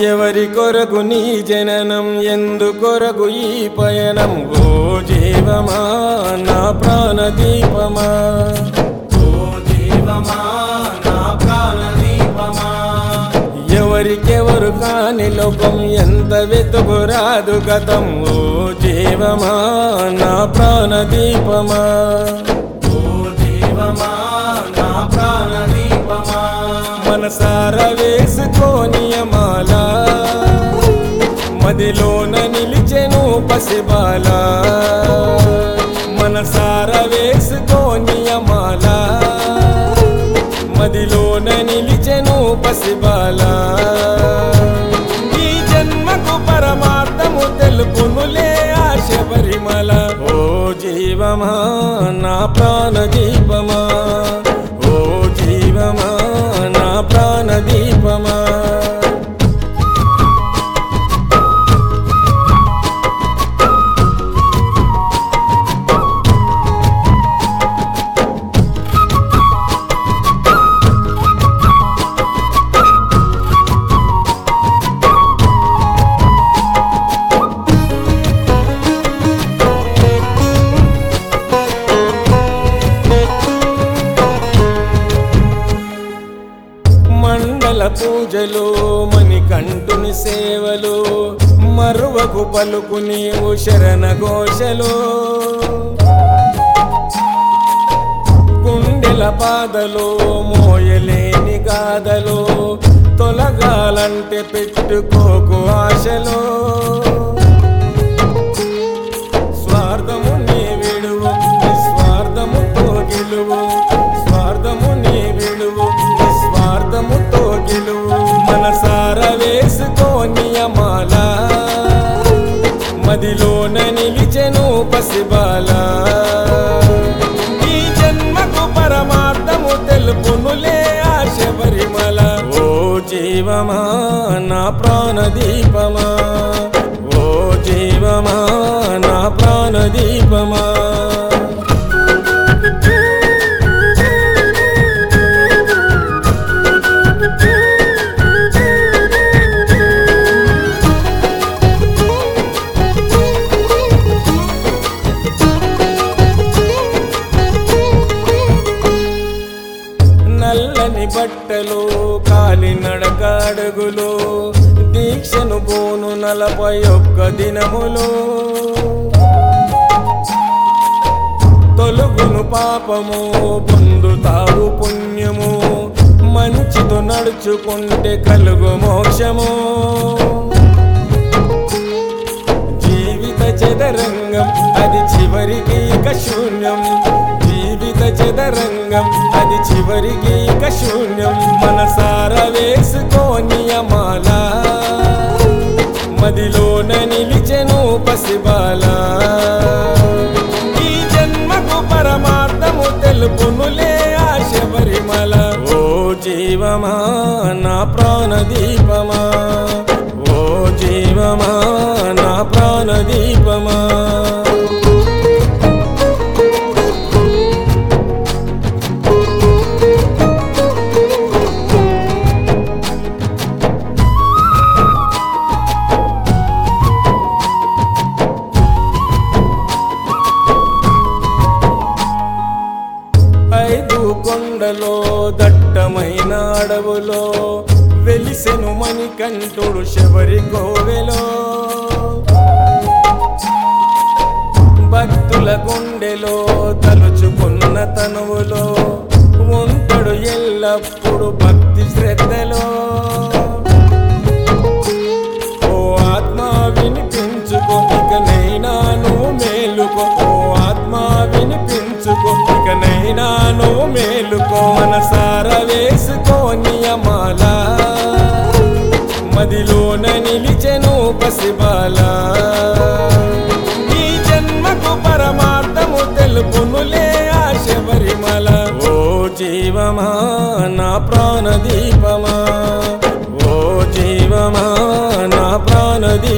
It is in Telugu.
ఎవరి కొరకు నీ జననం ఎందు కొరకు ఈ పయనం ఓ జీవమా నా ప్రాణ దీపమా ఓ జీవమా నా ప్రాణ దీపమా ఎవరికెవరు కాని లోకం ఎంత వెతుకురాదు గతం ఓ జీవమా నా ప్రాణ దీపమా ఓ జీవమా నా ప్రాణ దీపమా మనసార వేసుకోనియమాల మదిలోన నిలిచెను పసిబాల మనసార వేసుకోనియమాల మదిలోన నిలిచెను పసిబాల ఈ జన్మకు పరమార్థము తెలుపునులే ఆశ పరిమళ ఓ జీవమా నా ప్రాణ దీపమా ఓ జీవమా నా ప్రాణ దీపమా మండల పూజలు మణికంఠుని సేవలు మరువకు పలుకు నీవు శరణ ఘోషలు గుండెల పాదలు మోయలేని గాథలు తొలగాలంటే పెట్టుకోకు ఆశలు స్వార్థము నీ విడువు నిస్వార్థముతో గెలువు స్వార్థము నీ విడువు నిస్వార్థముతో గెలువు మనసార వేసుకోనియమాల మదిలోన నిలిచెను పసిబాల ఈ జన్మకు పరమార్థము తెలుపునులే ఆశ పరిమళ ఓ జీవమా నా ప్రాణ దీపమా ఓ జీవమా నా ప్రాణ దీపమా నల్లని బట్టలు కాలి నడక అడుగులు దీక్షను పోను నలభై ఒక్క దినములు తొలుగును పాపము పొందుతావు పుణ్యము మంచితో నడుచుకుంటే కలుగు మోక్షము జీవిత చదరంగం అది చివరికి ఇక శూన్యం జీవిత చదరంగం అది చివరికి ఇక శూన్యం మనసార వేసుకోనియమాల మదిలోన నిలిచెను పసిబాల ఈ జన్మకు పరమార్థము తెలుపునులే ఆశ పరిమళ ఓ జీవమా నా ప్రాణ దీపమా ఓ జీవమా నా ప్రాణ దీపమా ఐదు కొండలో దట్టమైన అడవులో వెలిసెను మణికంఠుడు శబరి కోవెలో భక్తుల గుండెలో తలుచుకున్న తనువులో ఉంటాడు ఎల్లప్పుడు భక్తి శ్రద్ధలో ఓ ఆత్మ వినిపించుకో ఇకనైనా నువ్వు మేలుకో ఓ ఆత్మ వినిపించుకో ఇకనైనా నువ్వు మేలుకో మనసార వేసుకో నియమాల మదిలోన నిలిచెను పసిబాల ఈ జన్మకు పరమార్థము తెలుపునులే ఆశ పరిమళ ఓ జీవమా నా ప్రాణ దీపమా ఓ జీవమా నా ప్రాణ దీపమా